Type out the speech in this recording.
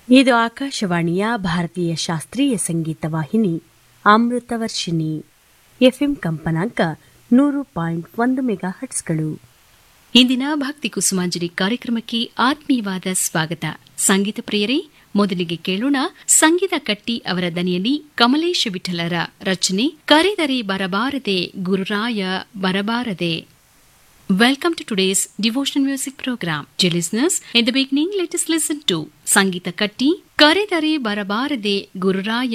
ಇದು ಆಕಾಶವಾಣಿಯ ಭಾರತೀಯ ಶಾಸ್ತ್ರೀಯ ಸಂಗೀತ ವಾಹಿನಿ ಅಮೃತವರ್ಷಿಣಿ ಎಫ್ಎಂ ಕಂಪನಾಂಕ ನೂರು ಪಾಯಿಂಟ್ ಒಂದು ಮೆಗಾ ಹಟ್ಸ್ಗಳು ಇಂದಿನ ಭಕ್ತಿ ಕುಸುಮಾಂಜಲಿ ಕಾರ್ಯಕ್ರಮಕ್ಕೆ ಆತ್ಮೀಯವಾದ ಸ್ವಾಗತ ಸಂಗೀತ ಪ್ರಿಯರೇ ಮೊದಲಿಗೆ ಕೇಳೋಣ ಸಂಗೀತ ಕಟ್ಟಿ ಅವರ ದನಿಯಲ್ಲಿ ಕಮಲೇಶ ವಿಠಲರ ರಚನೆ ಕರೆದರೆ ಬರಬಾರದೆ Gururaya ಬರಬಾರದೆ Welcome to today's devotional music program. Dear listeners, in the beginning, let us listen to Sangita Katti, Karedare Barabarade Gururaya